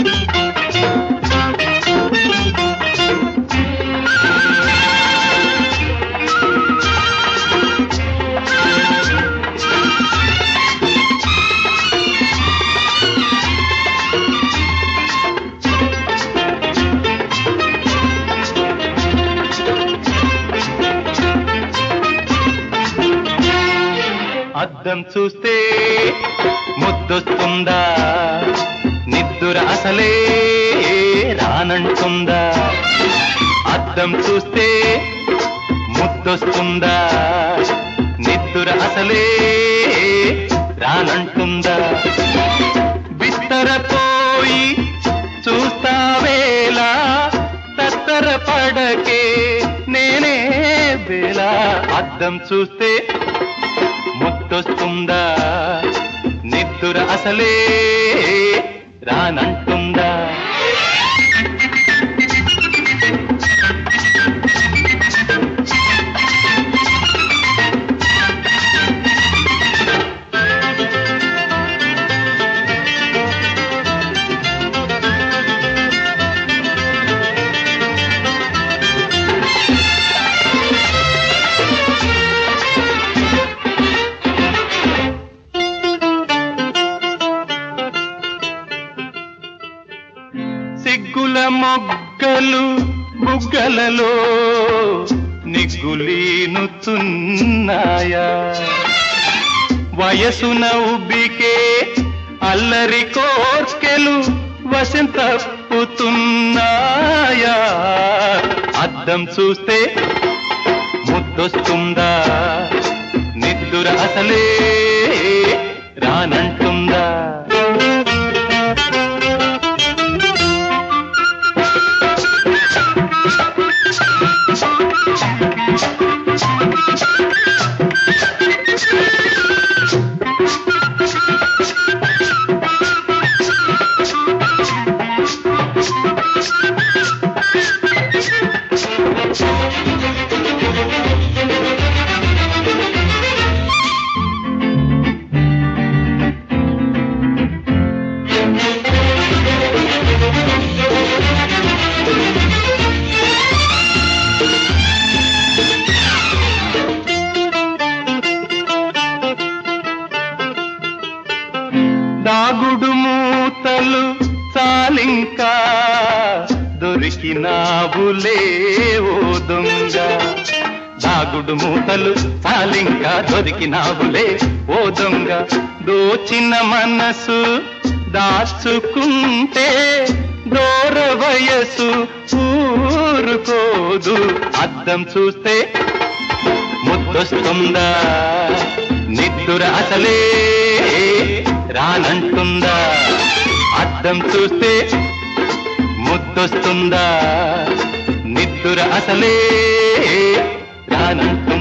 అద్దం చూస్తే ముద్దొస్తుందా నిద్దుర అసలే రానంటుందా అద్దం చూస్తే ముద్దొస్తుందా నిద్దుర అసలే రానంటుందా బిత్తరపోయి చూస్తావేలా తత్తర పడకే నేనే వేళ అద్దం చూస్తే ముద్దొస్తుందా నిద్దుర అసలే రానంటుందా సిగ్గుల మొగ్గలు బుగ్గలలో నిగ్గులీనుతున్నాయా వయసున ఉబ్బికే అల్లరి కోర్కెలు వశం తప్పుతున్నాయా అద్దం చూస్తే ముద్దొస్తుందా నిద్దుర అసలే రానంటుందా దాగుడు మూతలు చాలింకా దొరికినావులే ఓ దొంగ దాగుడు మూతలు చాలింకా దొరికినావులే ఓ దొంగ దోచిన మనసు దాచుకుంటే దూర వయసు ఊరుకోదు అద్దం చూస్తే ముద్దొస్తుందా నిద్దుర అసలే రానంటుందా అద్దం చూస్తే ముద్దొస్తుందా నిద్దుర అసలే రానంటుందా